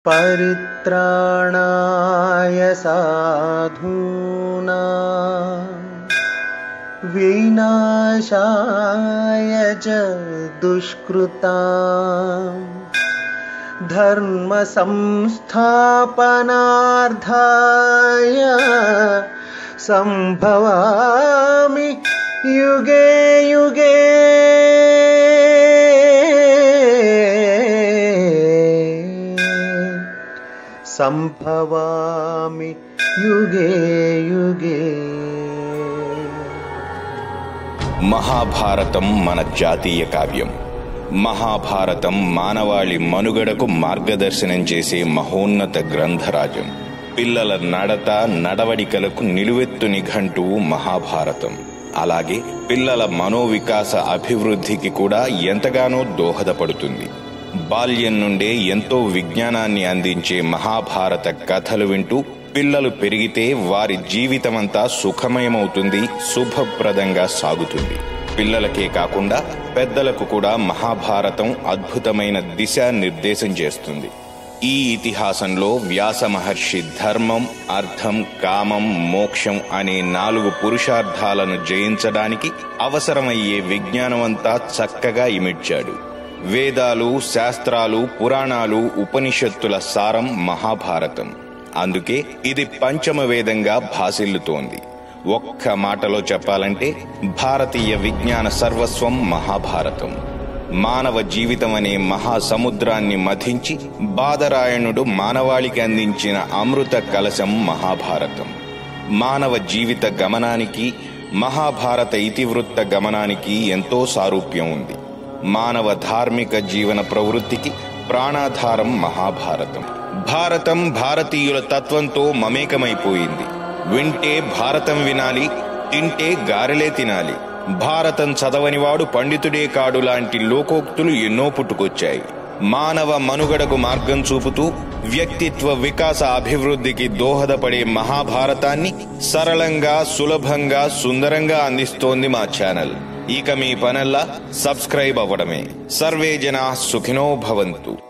परित्राणाय साधूना विनाशाय च दुष्कृता धर्मसंस्थापनार्थाय सम्भवामि युगे युगे सम्भवामि युगे युगे మహాభారతం మన జాతీయ కావ్యం మహాభారతం మానవాళి మనుగడకు మార్గదర్శనం చేసే మహోన్నత గ్రంథరాజం పిల్లల నడత నడవడికలకు నిలువెత్తు నిఘంటు మహాభారతం అలాగే పిల్లల మనోవికాస అభివృద్ధికి కూడా ఎంతగానో దోహదపడుతుంది బాల్యం నుండే ఎంతో విజ్ఞానాన్ని అందించే మహాభారత కథలు వింటూ పిల్లలు పెరిగితే వారి జీవితమంతా సుఖమయమవుతుంది శుభప్రదంగా సాగుతుంది పిల్లలకే కాకుండా పెద్దలకు కూడా మహాభారతం అద్భుతమైన దిశానిర్దేశం చేస్తుంది ఈ ఇతిహాసంలో వ్యాస మహర్షి ధర్మం అర్థం కామం మోక్షం అనే నాలుగు పురుషార్థాలను జయించడానికి అవసరమయ్యే విజ్ఞానమంతా చక్కగా ఇమిడ్చాడు వేదాలు శాస్త్రాలు పురాణాలు ఉపనిషత్తుల సారం మహాభారతం అందుకే ఇది పంచమ వేదంగా భాసిల్లుతోంది ఒక్క మాటలో చెప్పాలంటే భారతీయ విజ్ఞాన సర్వస్వం మహాభారతం మానవ జీవితం అనే మహాసముద్రాన్ని మధించి బాదరాయణుడు మానవాళికి అందించిన అమృత కలశం మహాభారతం మానవ జీవిత గమనానికి మహాభారత ఇతివృత్త గమనానికి ఎంతో సారూప్యం ఉంది మానవ ధార్మిక జీవన ప్రవృత్తికి ప్రాణాధారం మహాభారతం భారతం భారతీయుల తత్వంతో మమేకమైపోయింది వింటే భారతం వినాలి తింటే గారెలే తినాలి భారతం చదవనివాడు పండితుడే కాడు లాంటి లోకోక్తులు ఎన్నో పుట్టుకొచ్చాయి మానవ మనుగడకు మార్గం చూపుతూ వ్యక్తిత్వ వికాస అభివృద్ధికి దోహదపడే మహాభారతాన్ని సరళంగా సులభంగా సుందరంగా అందిస్తోంది మా ఛానల్ ఇక మీ పనల్లా సబ్స్క్రైబ్ అవ్వడమే సర్వే జనా సుఖినో భవంతు